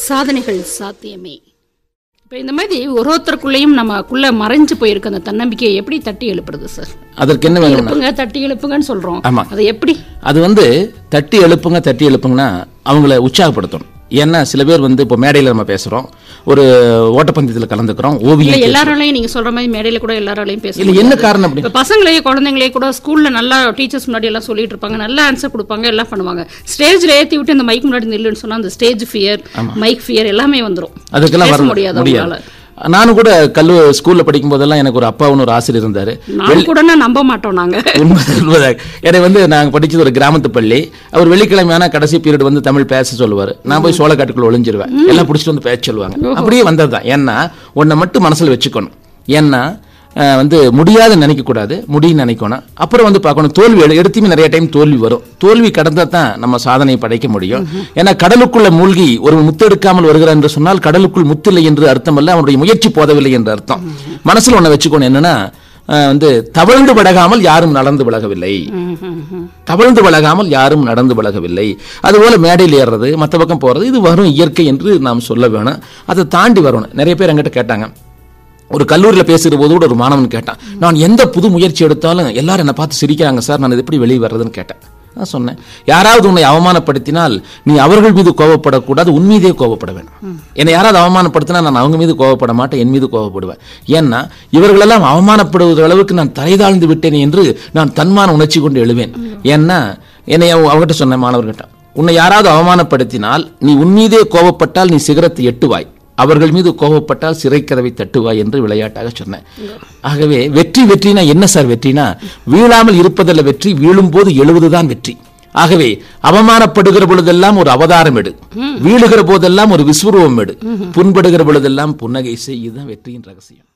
சாதனைகள் சாத்தியமே இப்போ இந்த மாதிரி ஒரு ஒருத்தருக்குள்ளேயும் நமக்குள்ள மறைஞ்சு போயிருக்க அந்த தன்னம்பிக்கையை எப்படி தட்டி எழுப்புறது சார் அதற்கு என்ன வேணும்னா எழுப்புங்க தட்டி எழுப்புங்கன்னு சொல்றோம் ஆமா. அது எப்படி அது வந்து தட்டி எழுப்புங்க தட்டி எழுப்புங்கன்னா அவங்கள உற்சாகப்படுத்தணும் ஏன்னா சில பேர் வந்து இப்போ மேடையில் நம்ம பேசுகிறோம் ஒரு ஓட்டப்பந்தயத்தில் கலந்துக்கிறோம் இல்ல ஓவியம் எல்லாராலையும் நீங்க சொல்ற மாதிரி மேடையில கூட எல்லாராலையும் பேச இல்லை என்ன காரணம் அப்படி இப்ப பசங்களையே குழந்தைங்களே கூட ஸ்கூல்ல நல்லா டீச்சர்ஸ் முன்னாடி எல்லாம் சொல்லிட்டு இருப்பாங்க நல்லா ஆன்சர் கொடுப்பாங்க எல்லாம் பண்ணுவாங்க ஸ்டேஜ்ல ஏத்தி விட்டு இந்த மைக் முன்னாடி நில்லுன்னு சொன்னா அந்த ஸ்டேஜ் ஃபியர் மைக் ஃபியர் எல்லாமே வந்துரும் அதுக்கெல்லாம் பேச வர முடியாது முடியாது அவங்களால நானும் கூட கல்லு ஸ்கூலில் படிக்கும் போதெல்லாம் எனக்கு ஒரு அப்பாவுன்னு ஒரு ஆசிரியர் இருந்தார் நான் கூட நம்ப மாட்டோம் நாங்க உண்மைதான் உண்மைதான் என்னை வந்து நாங்கள் படிச்சது ஒரு கிராமத்து பள்ளி அவர் வெள்ளிக்கிழமை ஆனா கடைசி பீரியட் வந்து தமிழ் பேச சொல்லுவார் நான் போய் சோளக்காட்டுக்குள்ள ஒளிஞ்சிருவேன் எல்லாம் பிடிச்சிட்டு வந்து பேச சொல்லுவாங்க அப்படியே வந்தது தான் ஏன்னா உன்னை மட்டும் மனசுல வச்சுக்கணும் ஏன்னா அஹ், வந்து முடியாது நினைக்கக்கூடாது முடியும்னு நினைக்கணும் அப்புறம் வந்து பார்க்கணும் தோல்வி எடு- எடுத்துமே நிறைய டைம் தோல்வி வரும் தோல்வி கடந்தா தான் நம்ம சாதனையை படைக்க முடியும் ஏன்னா கடலுக்குள்ள மூழ்கி ஒரு முத்தெடுக்காமல் வருகிறான் என்று சொன்னால் கடலுக்குள் முத்தில்லை என்று அர்த்தம் அல்ல அவனுடைய முயற்சி போதவில்லை என்று அர்த்தம் மனசுல ஒண்ணு வச்சுக்கணும் என்னன்னா அஹ், வந்து தவழ்ந்து விலகாமல் யாரும் நடந்து விலகவில்லை தவழ்ந்து விலகாமல் யாரும் நடந்து விலகவில்லை அதுபோல மேடையில் ஏறுறது மற்ற பக்கம் போறது இது வரும் இயற்கை என்று நாம் சொல்ல வேணும் அதை தாண்டி வரணும் நிறைய பேர் என்கிட்ட கேட்டாங்க ஒரு கல்லூரியில் பேசுகிற போது கூட ஒரு மாணவன் கேட்டான் நான் எந்த புது முயற்சி எடுத்தாலும் எல்லாரும் என்னை பார்த்து சிரிக்கிறாங்க சார் நான் இது எப்படி வெளியே வர்றதுன்னு கேட்டேன் நான் சொன்னேன் யாராவது உன்னை அவமானப்படுத்தினால் நீ அவர்கள் மீது கோபப்படக்கூடாது உன் மீதே கோபப்பட வேண்டும் என்னை யாராவது அவமானப்படுத்தினா நான் அவங்க மீது கோபப்பட மாட்டேன் என் மீது கோபப்படுவேன் ஏன்னா இவர்களெல்லாம் அவமானப்படுவது அளவுக்கு நான் தலைதாழ்ந்து விட்டேன் என்று நான் தன்மான உணர்ச்சி கொண்டு எழுவேன் ஏன்னா என்னை அவ- அவகிட்ட சொன்னேன் மாணவர்கிட்ட உன்னை யாராவது அவமானப்படுத்தினால் நீ உன் மீதே கோபப்பட்டால் நீ சிகரத்தை எட்டுவாய் அவர்கள் மீது கோபப்பட்டால் சிறைக்கதவை தட்டுவாய் என்று விளையாட்டாக சொன்னேன் ஆகவே வெற்றி வெற்றினா என்ன சார் வெற்றினா வீழாமல் இருப்பதல்ல வெற்றி வீழும் போது எழுவதுதான் வெற்றி ஆகவே அவமானப்படுகிற பொழுதெல்லாம் ஒரு அவதாரம் எடு வீழுகிற போதெல்லாம் ஒரு விஸ்வரூபம் எடு புண்படுகிற பொழுதெல்லாம் புன்னகை செய் இதுதான் வெற்றியின் ரகசியம்